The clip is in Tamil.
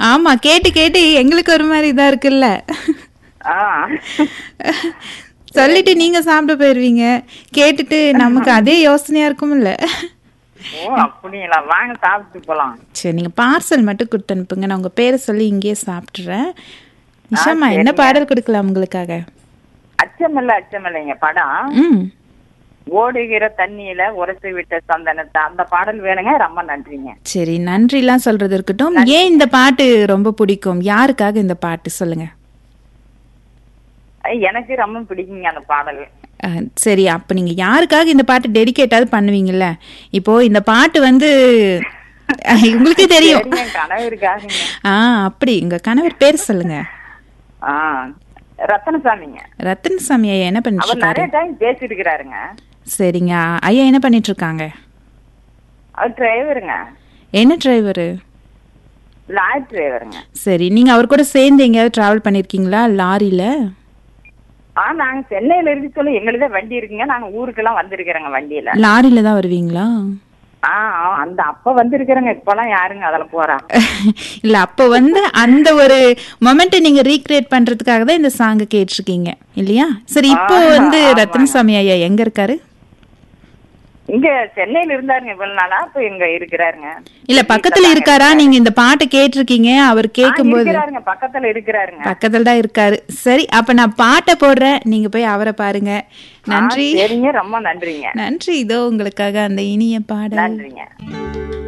ஆமா கேட்டு கேட்டு எங்களுக்கு ஒரு மாதிரி இதா இருக்குல்ல ஆ சொல்லிட்டு நீங்க சாப்பிட போயிருவீங்க கேட்டுட்டு நமக்கு அதே யோசனையா இருக்கும்ல ஓ அப்படிங்களா வாங்க சாப்பிட்டு போலாம் சரி நீங்க பார்சல் மட்டும் கொடுத்து அனுப்புங்க நான் உங்க பேரை சொல்லி இங்கேயே சாப்பிட்டுறேன் நிஷாமா என்ன பாடல் கொடுக்கலாம் உங்களுக்காக அச்சமில்ல அச்சமில்லைங்க படம் ம் ஓடுகிற தண்ணியில உரைச்சு விட்ட சந்தனத்தை அந்த பாடல் வேணுங்க ரொம்ப நன்றிங்க சரி நன்றிலாம் சொல்றது இருக்கட்டும் ஏன் இந்த பாட்டு ரொம்ப பிடிக்கும் யாருக்காக இந்த பாட்டு சொல்லுங்க ஐ, எனக்கு ரொம்ப பிடிக்குங்க அந்த பாடல் அஹ், சரி அப்ப நீங்க யாருக்காக இந்த பாட்டு டெடிகேட்டாவது பண்ணுவீங்கல்ல இப்போ இந்த பாட்டு வந்து அஹ், உங்களுக்கு தெரியும் சரிங்க, என் கணவருக்காகங்க ஆ அப்படி உங்க கணவர் பேர் சொல்லுங்க ஆ ரத்தனசாமிங்க ரத்தனசாமி ஐயா என்ன பண்ணிட்டு அவர் இருக்காரு நிறைய டைம் பேசிருக்கிறாருங்க சரிங்க ஐயா என்ன பண்ணிட்டு இருக்காங்க அவர் டிரைவருங்க என்ன டிரைவரு லாரி டிரைவருங்க சரி நீங்க அவர் கூட சேர்ந்து எங்கேயாவது டிராவல் பண்ணிருக்கீங்களா லாரியில ஆ நாங்க சென்னையில இருந்து சொல்லி எங்களுதே வண்டி இருக்குங்க நாங்க ஊருக்கெல்லாம் வந்திருக்கிறோங்க வண்டியில லாரியில தான் வருவீங்களா ஆ ஆ, அந்த அப்ப வந்திருக்கிறோங்க இப்பெல்லாம் யாருங்க அதுல போறா இல்ல அப்ப வந்து அந்த ஒரு மொமெண்ட்டை நீங்க ரீக்ரியேட் பண்றதுக்காக தான் இந்த சாங்க கேட்டிருக்கீங்க இல்லையா சரி இப்போ ஆமா, வந்து ஆமாங்க. ரத்தனசாமி ஐயா எங்க இருக்காரு இங்க சென்னையில இருந்தாருங்க இவ்வளவு நாளா இப்ப இங்க இருக்கிறாருங்க இல்ல பக்கத்துல இருக்காரா நீங்க இந்த பாட்டை கேட்டிருக்கீங்க அவர் ஆ, கேட்கும்போது இருக்கிறாருங்க பக்கத்துல இருக்கிறாருங்க பக்கத்துல தான் இருக்காரு சரி அப்ப நான் பாட்டை போடுறேன் நீங்க போய் அவரை பாருங்க நன்றி ஆ, சரிங்க ரொம்ப நன்றிங்க நன்றி இதோ உங்களுக்காக அந்த இனிய பாடல் நன்றிங்க